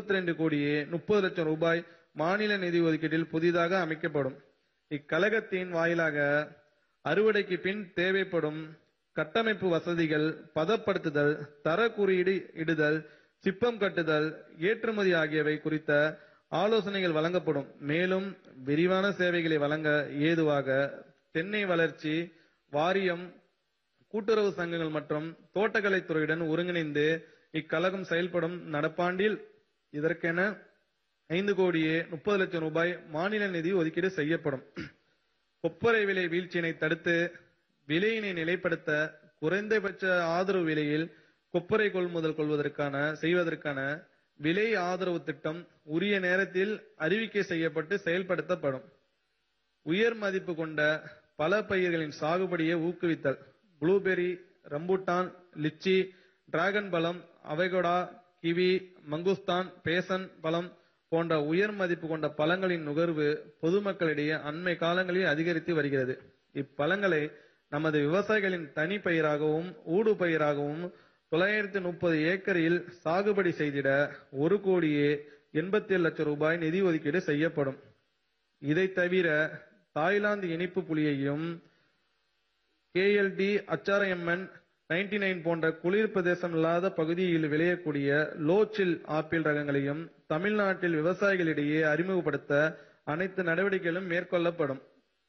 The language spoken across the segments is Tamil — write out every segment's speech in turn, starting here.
22 கோடியே முப்பது லட்சம் ரூபாய் மாநில நிதி ஒதுக்கீட்டில் புதிதாக அமைக்கப்படும் இக்கழகத்தின் வாயிலாக அறுவடைக்கு பின் தேவைப்படும் கட்டமைப்பு வசதிகள் பதப்படுத்துதல் தர குறியீடு இடுதல் சிப்பம் கட்டுதல் ஏற்றுமதி ஆகியவை குறித்த ஆலோசனைகள் வழங்கப்படும் மேலும் விரிவான சேவைகளை வழங்க ஏதுவாக தென்னை வளர்ச்சி வாரியம் கூட்டுறவு சங்கங்கள் மற்றும் தோட்டக்கலைத்துறையுடன் ஒருங்கிணைந்து இக்கழகம் செயல்படும் நடப்பாண்டில் இதற்கென ஐந்து கோடியே முப்பது லட்சம் ரூபாய் மாநில நிதி ஒதுக்கீடு செய்யப்படும் கொப்பரை விலை வீழ்ச்சியினை தடுத்து விலையினை நிலைப்படுத்த குறைந்தபட்ச ஆதரவு விலையில் கொப்பரை கொள்முதல் கொள்வதற்கான செய்வதற்கான விலை ஆதரவு திட்டம் உரிய நேரத்தில் அறிவிக்கை செய்யப்பட்டு செயல்படுத்தப்படும் உயர் மதிப்பு கொண்ட பல பயிர்களின் சாகுபடியை ஊக்குவித்தல் ப்ளூபெர்ரி ரம்பூட்டான் லிச்சி டிராகன் பழம் அவகோடா கிவி மங்குஸ்தான் பேசன் பழம் போன்ற உயர் மதிப்பு கொண்ட பழங்களின் நுகர்வு பொதுமக்களிடையே அண்மை காலங்களில் அதிகரித்து வருகிறது இப்பழங்களை நமது விவசாயிகளின் தனி பயிராகவும் ஊடு பயிராகவும் தொள்ளாயிரத்தி முப்பது ஏக்கரில் சாகுபடி செய்திட ஒரு கோடியே எண்பத்தி ஏழு லட்சம் ரூபாய் நிதி ஒதுக்கீடு செய்யப்படும் இதை தவிர தாய்லாந்து இனிப்பு புலியையும் கேஎல்டி அச்சாரையம்மன் நைன்டி நைன் போன்ற குளிர் பிரதேசம் இல்லாத பகுதியில் விளையக்கூடிய லோச்சில் ஆப்பிள் ரகங்களையும் தமிழ்நாட்டில் விவசாயிகளிடையே அறிமுகப்படுத்த அனைத்து நடவடிக்கைகளும் மேற்கொள்ளப்படும்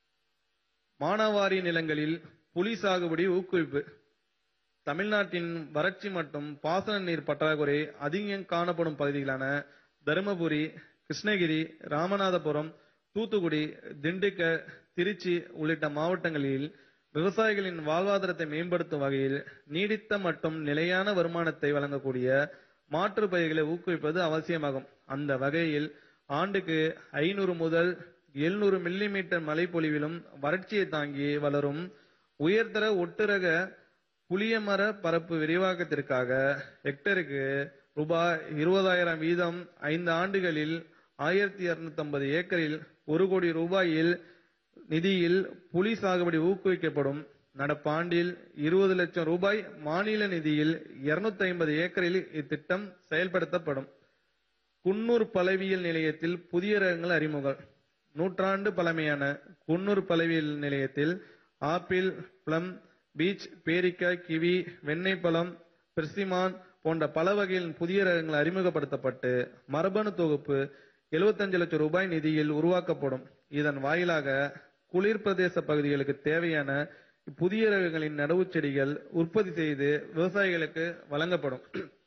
மானாவாரி நிலங்களில் புலி சாகுபடி ஊக்குவிப்பு தமிழ்நாட்டின் வறட்சி மற்றும் பாசன நீர் பற்றாக்குறை அதிகம் காணப்படும் பகுதிகளான தருமபுரி கிருஷ்ணகிரி ராமநாதபுரம் தூத்துக்குடி திண்டுக்கல் திருச்சி உள்ளிட்ட மாவட்டங்களில் விவசாயிகளின் வாழ்வாதாரத்தை மேம்படுத்தும் வகையில் நீடித்த மற்றும் நிலையான வருமானத்தை வழங்கக்கூடிய மாற்று பயிர்களை ஊக்குவிப்பது அவசியமாகும் அந்த வகையில் ஆண்டுக்கு ஐநூறு முதல் எழுநூறு மில்லிமீட்டர் மழைப்பொழிவிலும் வறட்சியை தாங்கி வளரும் உயர்தர ஒட்டுரக புளியமர பரப்பு விரிவாக்கத்திற்காக ஹெக்டருக்கு ரூபாய் இருபதாயிரம் வீதம் ஐந்து ஆண்டுகளில் ஆயிரத்தி இருநூத்தி ஐம்பது ஏக்கரில் ஒரு கோடி ரூபாயில் நிதியில் புலி சாகுபடி ஊக்குவிக்கப்படும் நடப்பாண்டில் இருபது லட்சம் ரூபாய் மாநில நிதியில் இருநூத்தி ஐம்பது ஏக்கரில் இத்திட்டம் செயல்படுத்தப்படும் குன்னூர் பழவியல் நிலையத்தில் புதிய ரகங்கள் அறிமுகம் நூற்றாண்டு பழமையான குன்னூர் பழவியல் நிலையத்தில் ஆப்பிள் பிளம் பீச் பேரிக்காய் கிவி வெண்ணெய் பழம் பெர்சிமான் போன்ற பல வகையின் புதிய ரகங்கள் அறிமுகப்படுத்தப்பட்டு மரபணு தொகுப்பு 75 லட்சம் ரூபாய் நிதியில் உருவாக்கப்படும் இதன் வாயிலாக குளிர் பிரதேச பகுதிகளுக்கு தேவையான புதிய ரகங்களின் நடவு செடிகள் உற்பத்தி செய்து விவசாயிகளுக்கு வழங்கப்படும்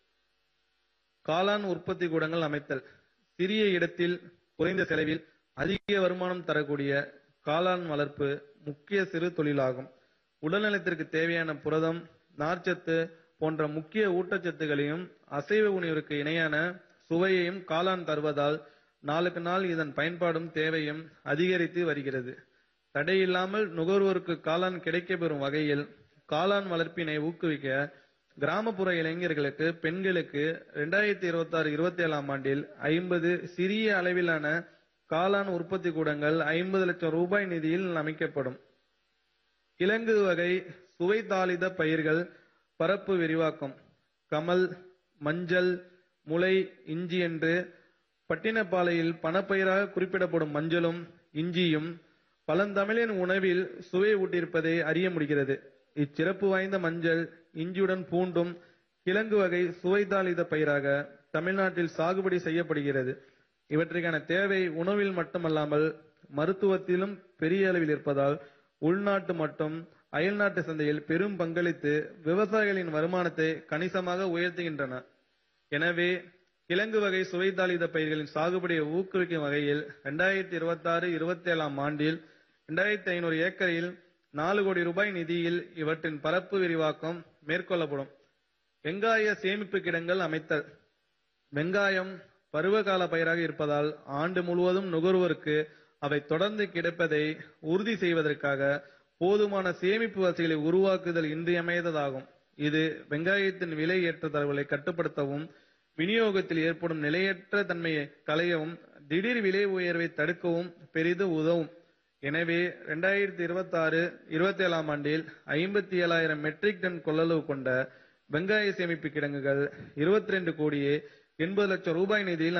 காளான் உற்பத்தி கூடங்கள் அமைத்தல் சிறிய இடத்தில் குறைந்த செலவில் அதிக வருமானம் தரக்கூடிய காளான் வளர்ப்பு முக்கிய சிறு தொழிலாகும் உடல்நலத்திற்கு தேவையான புரதம் நார்ச்சத்து போன்ற முக்கிய ஊட்டச்சத்துகளையும் அசைவ உணவிற்கு இணையான சுவையையும் காளான் தருவதால் நாளுக்கு நாள் இதன் பயன்பாடும் தேவையும் அதிகரித்து வருகிறது தடையில்லாமல் நுகர்வோருக்கு காளான் கிடைக்கப்பெறும் வகையில் காளான் வளர்ப்பினை ஊக்குவிக்க கிராமப்புற இளைஞர்களுக்கு பெண்களுக்கு இரண்டாயிரத்தி இருபத்தி ஆறு இருபத்தி ஏழாம் ஆண்டில் ஐம்பது சிறிய அளவிலான காளான் உற்பத்தி கூடங்கள் ஐம்பது லட்சம் ரூபாய் நிதியில் அமைக்கப்படும் கிழங்கு வகை சுவை தாளித பயிர்கள் பரப்பு விரிவாக்கம் கமல் மஞ்சள் முளை இஞ்சி என்று பட்டினப்பாலையில் பணப்பயிராக குறிப்பிடப்படும் மஞ்சளும் இஞ்சியும் பழந்தமிழின் உணவில் சுவை ஊட்டியிருப்பதை அறிய முடிகிறது இச்சிறப்பு வாய்ந்த மஞ்சள் இஞ்சியுடன் பூண்டும் கிழங்கு வகை சுவைதாளித பயிராக தமிழ்நாட்டில் சாகுபடி செய்யப்படுகிறது இவற்றுக்கான தேவை உணவில் மட்டுமல்லாமல் மருத்துவத்திலும் பெரிய அளவில் இருப்பதால் உள்நாட்டு மற்றும் அயல்நாட்டு சந்தையில் பெரும் பங்களித்து விவசாயிகளின் வருமானத்தை கணிசமாக உயர்த்துகின்றன எனவே கிழங்கு வகை சுவைதாளித பயிர்களின் சாகுபடியை ஊக்குவிக்கும் வகையில் இரண்டாயிரத்தி இருபத்தி ஆறு இருபத்தி ஏழாம் ஆண்டில் இரண்டாயிரத்தி ஐநூறு ஏக்கரில் நாலு கோடி ரூபாய் நிதியில் இவற்றின் பரப்பு விரிவாக்கம் மேற்கொள்ளப்படும் வெங்காய சேமிப்பு கிடங்கள் அமைத்தல் வெங்காயம் பருவகால பயிராக இருப்பதால் ஆண்டு முழுவதும் நுகர்வோருக்கு அவை தொடர்ந்து கிடைப்பதை உறுதி செய்வதற்காக போதுமான சேமிப்பு வசதிகளை உருவாக்குதல் இன்றியமையாததாகும் இது வெங்காயத்தின் விலை ஏற்றத்தாழ்வுகளை கட்டுப்படுத்தவும் விநியோகத்தில் ஏற்படும் நிலையற்ற தன்மையை களையவும் திடீர் விலை உயர்வை தடுக்கவும் பெரிதும் உதவும் எனவே இரண்டாயிரத்தி இருபத்தி ஆறு இருபத்தி ஏழாம் ஆண்டில் ஐம்பத்தி ஏழாயிரம் மெட்ரிக் டன் கொள்ளளவு கொண்ட வெங்காய சேமிப்பு கிடங்குகள் இருபத்தி ரெண்டு கோடியே எண்பது லட்சம் ரூபாய் நிதியில்